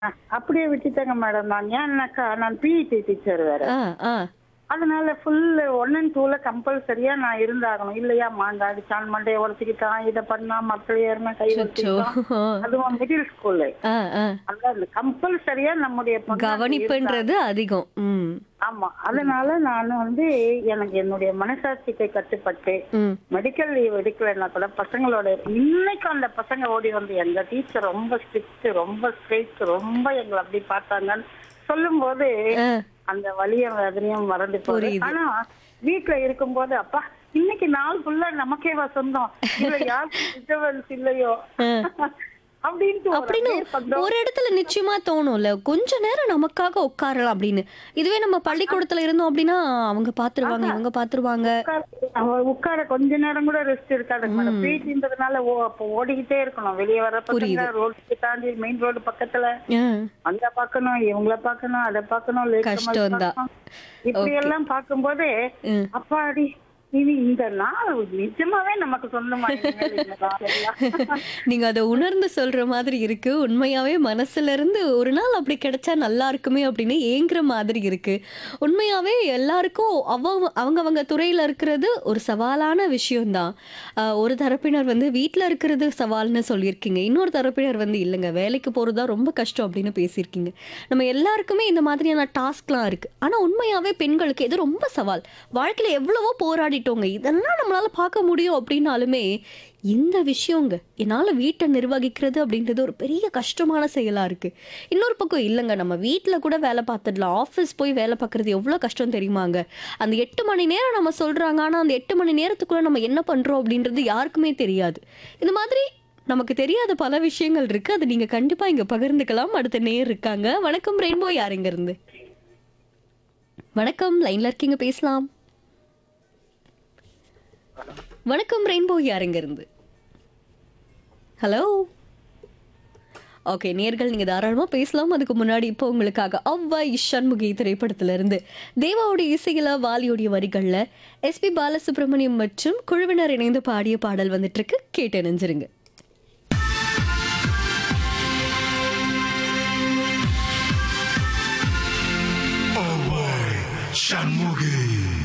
அ- அப்படியே விட்டுட்டேங்க மேடம் நான் ஏன்னாக்கா நான் பிஇடி டீச்சர் வேற ஆ ஆ அதனால ஃபுல் ஒன் அண்ட் டூல கம்பல்சரியா நான் இருந்தாகணும் இல்லையா மாங்க அடிச்சான் மண்டையை உடச்சிக்கிட்டான் இதை பண்ணா மக்கள் ஏறுமே கை அச்சோ. வச்சுக்கிட்டான் அதுவும் மிடில் ஸ்கூலு ஆ ஆ அதாவது கம்பல்சரியா நம்முடைய பொண்ணு கவனிப்புன்றது அதிகம் ம் ஆமா அதனால நான் வந்து எனக்கு என்னுடைய மனசாட்சிக்கு கட்டுப்பட்டு ம் மெடிக்கல் லீவ் எடுக்கலைன்னா கூட பசங்களோட இன்னைக்கு அந்த பசங்க ஓடி வந்து எங்க டீச்சர் ரொம்ப ஸ்ட்ரிக்ட் ரொம்ப ஸ்ட்ரிக்ட் ரொம்ப எங்களை அப்படி பார்த்தாங்கன்னு சொல்லும்போது ஆ அந்த வலிய வேதனையும் மறந்து போகுது புரியுது. ஆனா வீட்டுல இருக்கும்போது அப்பா இன்னைக்கு நாள் ஃபுல்லா நமக்கேவா சொந்தம் இல்ல யாருக்கு டிஸ்டர்பன்ஸ் இல்லையோ அப்படின்ட்டு ஒரு அப்படின்னு அப்படியே சந்தோஷம். ஒரு இடத்துல நிச்சயமா தோணும்ல கொஞ்ச நேரம் நமக்காக உட்காரலாம் அப்படின்னு இதுவே நம்ம பள்ளிக்கூடத்துல இருந்தோம் அப்படின்னா அவங்க பாத்துருவாங்க இவங்க பாத்துருவாங்க உட்கார- அவ உட்கார கொஞ்ச நேரம் கூட ரெஸ்ட் இருக்காது மேடம் பீச்சின்றதுனால ஓ அப்போ ஓடிக்கிட்டே இருக்கணும் வெளியே வர பசங்க ரோடு தாண்டி மெயின் ரோடு பக்கத்துல ஆ, அங்க பாக்கணும் இவங்கள பாக்கணும் அதை பாக்கணும் late comers கஷ்டம்தான். பார்க்கணும். இப்படி எல்லாம் பார்க்கும்போது ம். அப்பாடி இனி இந்த நாள் நிஜமாவே நமக்கு சொந்தமாயிடுங்க இந்த நாள் எல்லாம். நீங்க அதை உணர்ந்து சொல்ற மாதிரி இருக்கு உண்மையாவே மனசுல இருந்து ஒரு நாள் அப்படி கிடைச்சா நல்லா இருக்குமே அப்படின்னு ஏங்குற மாதிரி இருக்கு உண்மையாவே எல்லாருக்கும் அவங்க அவங்கவங்க துறையில இருக்கிறது ஒரு சவாலான விஷயம்தான் ஆஹ் ஒரு தரப்பினர் வந்து வீட்ல இருக்கிறது சவால்னு சொல்லியிருக்கீங்க இன்னொரு தரப்பினர் வந்து இல்லைங்க வேலைக்கு போறதா ரொம்ப கஷ்டம் அப்படின்னு பேசியிருக்கீங்க நம்ம எல்லாருக்குமே இந்த மாதிரியான டாஸ்க்லாம் இருக்கு ஆனா உண்மையாவே பெண்களுக்கு இது ரொம்ப சவால் வாழ்க்கையில எவ்வளவோ போராடிட்டோங்க இதெல்லாம் நம்மளால பார்க்க முடியும் அப்படின்னாலுமே இந்த விஷயங்க என்னால் வீட்டை நிர்வகிக்கிறது அப்படின்றது ஒரு பெரிய கஷ்டமான செயலாக இருக்குது இன்னொரு பக்கம் இல்லைங்க நம்ம வீட்டில் கூட வேலை பார்த்துடலாம் ஆஃபீஸ் போய் வேலை பார்க்குறது எவ்வளோ கஷ்டம் தெரியுமாங்க அந்த எட்டு மணி நேரம் நம்ம சொல்கிறாங்க ஆனால் அந்த எட்டு மணி நேரத்துக்குள்ளே நம்ம என்ன பண்ணுறோம் அப்படின்றது யாருக்குமே தெரியாது இந்த மாதிரி நமக்கு தெரியாத பல விஷயங்கள் இருக்குது அது நீங்கள் கண்டிப்பாக இங்கே பகிர்ந்துக்கலாம் அடுத்த நேர் இருக்காங்க வணக்கம் ரெயின்போ யார் இங்க இருந்து வணக்கம் லைனில் இருக்கீங்க பேசலாம் வணக்கம் ரெயின்போ யாருங்க இருந்து ஹலோ ஓகே நேர்கள் நீங்க தாராளமா பேசலாம் அதுக்கு முன்னாடி இப்போ உங்களுக்காக அவ்வா இஷான்முகி திரைப்படத்துல இருந்து தேவாவுடைய இசையில வாலியோடைய வரிகள்ல எஸ்பி பாலசுப்ரமணியம் மற்றும் குழுவினர் இணைந்து பாடிய பாடல் வந்துட்டு இருக்கு கேட்டு நினைஞ்சிருங்க Shanmugi.